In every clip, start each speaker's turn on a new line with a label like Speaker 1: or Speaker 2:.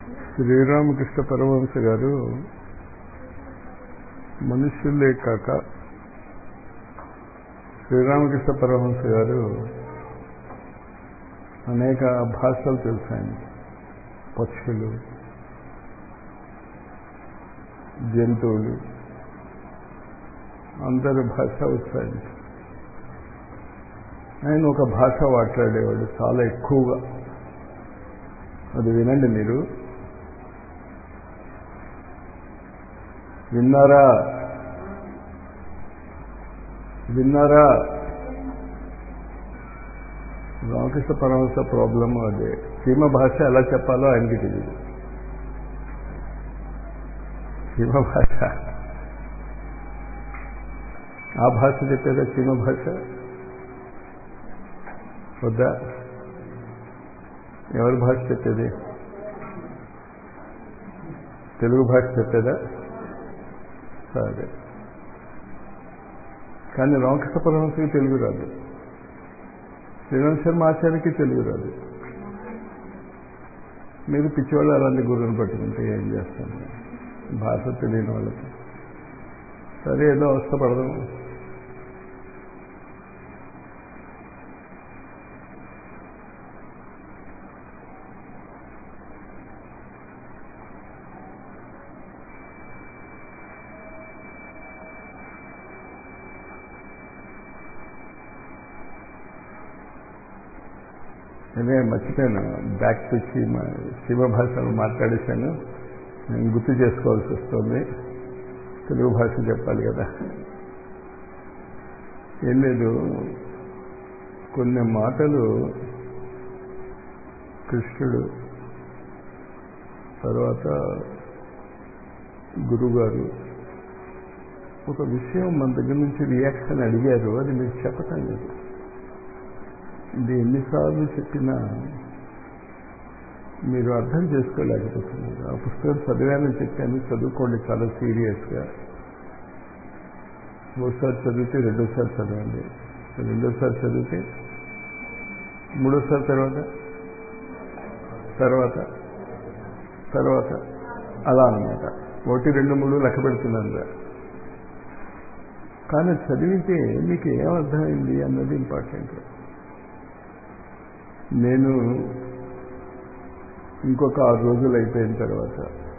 Speaker 1: శ్రీరామకృష్ణ పరమహంస గారు మనుష్యులే కాక శ్రీరామకృష్ణ పరమహంస గారు అనేక భాషలు తెలుసు ఆయన పక్షులు జంతువులు అందరి భాష వచ్చాయి ఆయన ఒక భాష మాట్లాడేవాడు చాలా ఎక్కువగా అది వినండి మీరు విన్నారా విన్నారా రామకృష్ణ పరమహంస ప్రాబ్లం అదే సీమ భాష ఎలా చెప్పాలో ఆయనకి తెలియదు సీమ భాష ఆ భాష చెప్పేదా సీమ భాష వద్దా ఎవరి భాష చెప్పేది తెలుగు భాష చెప్పేదా సరే కానీ రామకృష్ణ పరమహంసకి తెలుగు రాదు శ్రీరామ్ శర్మ ఆచార్యకి తెలుగు రాదు మీరు పిచ్చివాళ్ళు అలాంటి గురువుని పట్టుకుంటే ఏం చేస్తాను భాష తెలియని వాళ్ళకి సరే ఏదో అవస్థ పడదాం నేనే మర్చిపోయాను బ్యాక్ టు సీమ శివ భాషను మాట్లాడేశాను నేను గుర్తు చేసుకోవాల్సి వస్తుంది తెలుగు భాష చెప్పాలి కదా ఏం లేదు కొన్ని మాటలు కృష్ణుడు తర్వాత గురుగారు ఒక విషయం మన దగ్గర నుంచి రియాక్షన్ అడిగారు అది మీరు చెప్పటం లేదు ఇది ఎన్నిసార్లు చెప్పినా మీరు అర్థం చేసుకోలేకపోతున్నారు ఆ పుస్తకం చదివానని చెప్పాను చదువుకోండి చాలా సీరియస్గా ఒకసారి చదివితే రెండోసారి చదవండి రెండోసారి చదివితే మూడోసారి తర్వాత తర్వాత తర్వాత అలా అనమాట ఒకటి రెండు మూడు లెక్క పెడుతున్నాను కానీ చదివితే మీకు ఏం అర్థమైంది అన్నది ఇంపార్టెంట్ నేను ఇంకొక ఆరు రోజులు అయిపోయిన తర్వాత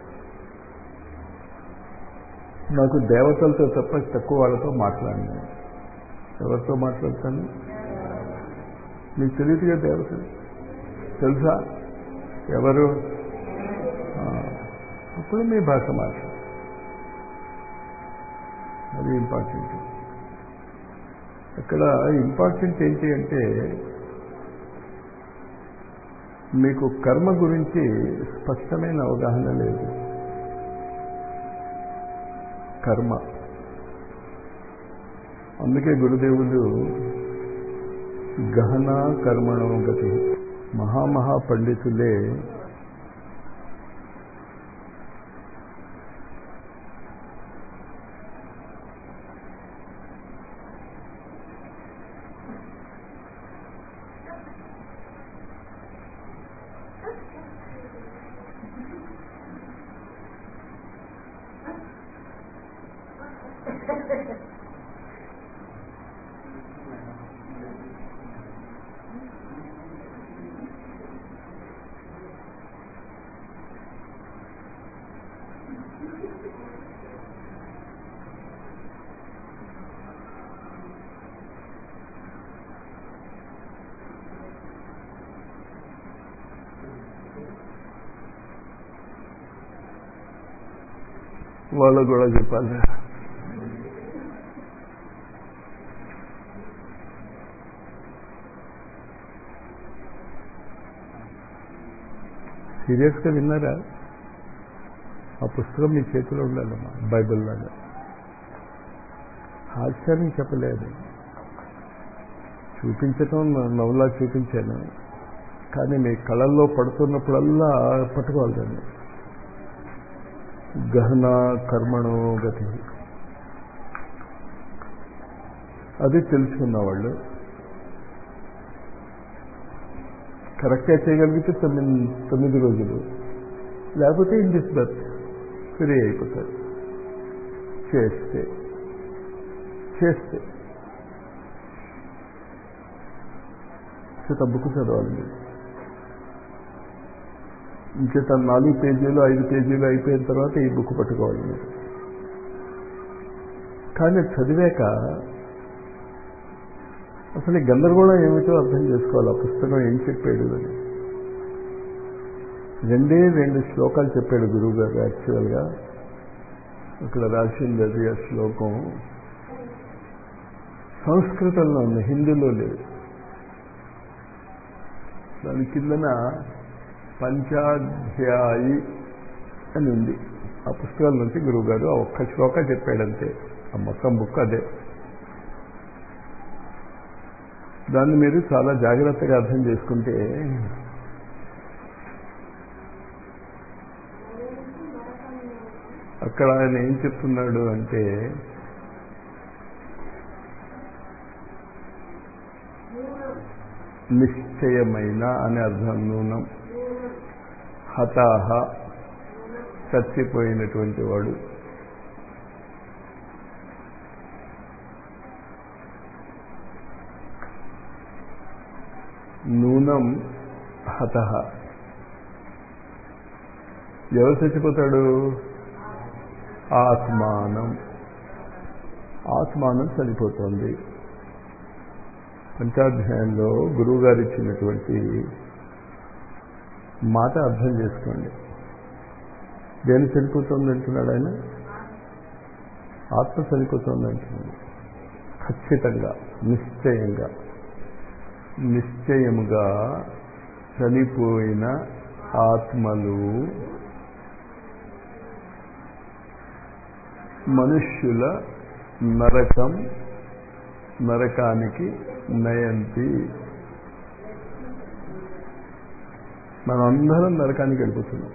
Speaker 1: నాకు దేవతలతో తప్ప తక్కువ వాళ్ళతో మాట్లాడినాను ఎవరితో మాట్లాడతాను మీకు తెలియదుగా దేవతలు తెలుసా ఎవరు ఇప్పుడు మీ భాష మాట్లాడు అది ఇంపార్టెంట్ ఇక్కడ ఇంపార్టెంట్ ఏంటి అంటే మీకు కర్మ గురించి స్పష్టమైన అవగాహన లేదు కర్మ అందుకే గురుదేవులు గహన కర్మణో గతి మహామహా పండితులే వాళ్ళు కూడా చెప్పాలి సీరియస్గా విన్నారా ఆ పుస్తకం మీ చేతిలో ఉండాలమ్మా బైబిల్ లాగా హాస్యాన్ని చెప్పలేదు చూపించటం నవ్వులా చూపించాను కానీ మీ కళల్లో పడుతున్నప్పుడల్లా పట్టుకోవాలి దాన్ని గహన కర్మణో గతి అది తెలుసుకున్న వాళ్ళు కరెక్ట్గా చేయగలిగితే తొమ్మిది తొమ్మిది రోజులు లేకపోతే ఇన్ దిస్ బర్త్ ఫ్రీ అయిపోతారు చేస్తే చేస్తే చేత బుక్ చదవాలి మీరు ఇంకేత నాలుగు పేజీలు ఐదు పేజీలు అయిపోయిన తర్వాత ఈ బుక్ పట్టుకోవాలి మీరు కానీ చదివాక అసలు ఈ గందరగోళం ఏమిటో అర్థం చేసుకోవాలి ఆ పుస్తకం ఏం చెప్పాడు అని రెండే రెండు శ్లోకాలు చెప్పాడు గురువు గారు యాక్చువల్గా ఇక్కడ రాసింది అది ఆ శ్లోకం సంస్కృతంలో ఉంది హిందీలో లేదు దాని కిందన పంచాధ్యాయి అని ఉంది ఆ పుస్తకాల నుంచి గురువు గారు ఆ ఒక్క శ్లోక చెప్పాడంతే ఆ మొత్తం బుక్ అదే దాన్ని మీరు చాలా జాగ్రత్తగా అర్థం చేసుకుంటే అక్కడ ఆయన ఏం చెప్తున్నాడు అంటే నిశ్చయమైన అనే అర్థం నూనం హతాహ చచ్చిపోయినటువంటి వాడు నూనం హత ఎవరు చచ్చిపోతాడు ఆత్మానం ఆత్మానం చనిపోతుంది పంచాధ్యాయంలో గురువు గారు ఇచ్చినటువంటి మాట అర్థం చేసుకోండి దేని చనిపోతుంది అంటున్నాడు ఆయన ఆత్మ చనిపోతుంది అంటున్నాడు ఖచ్చితంగా నిశ్చయంగా నిశ్చయముగా చనిపోయిన ఆత్మలు మనుష్యుల నరకం నరకానికి నయంతి మనం అందరం నరకానికి వెళ్ళిపోతున్నాం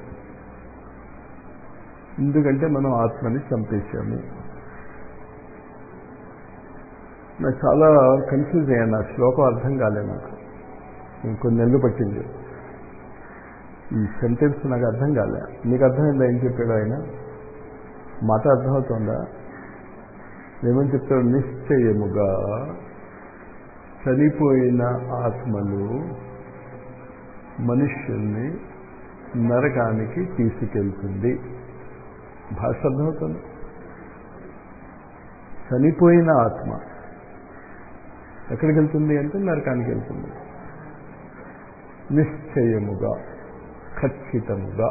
Speaker 1: ఎందుకంటే మనం ఆత్మని చంపేశాము నాకు చాలా కన్ఫ్యూజ్ అయ్యాను ఆ శ్లోకం అర్థం కాలే నాకు కొన్ని నెలలు పట్టింది ఈ సెంటెన్స్ నాకు అర్థం కాలే నీకు అర్థమైందా ఏం చెప్పాడు ఆయన మాట అర్థమవుతుందా ఏమని చెప్తాడు నిశ్చయముగా చనిపోయిన ఆత్మలు మనుష్యుల్ని నరకానికి తీసుకెళ్తుంది భాష అర్థమవుతుంది చనిపోయిన ఆత్మ ఎక్కడికి వెళ్తుంది అంటే నరకానికి వెళ్తుంది నిశ్చయముగా ఖచ్చితముగా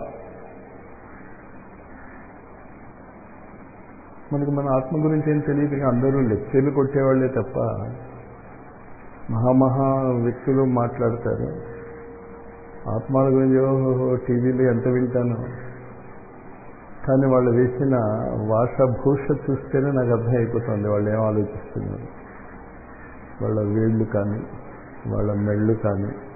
Speaker 1: మనకు మన ఆత్మ గురించి ఏం తెలియదు అందరూ లెక్చర్లు కొట్టేవాళ్లే తప్ప మహామహా వ్యక్తులు మాట్లాడతారు ఆత్మల గురించి ఓహో టీవీలో ఎంత వింటాను కానీ వాళ్ళు వేసిన వాషభూష చూస్తేనే నాకు అర్థం అయిపోతుంది వాళ్ళు ఏం ఆలోచిస్తున్నారు వాళ్ళ వేళ్ళు కానీ వాళ్ళ మెళ్ళు కానీ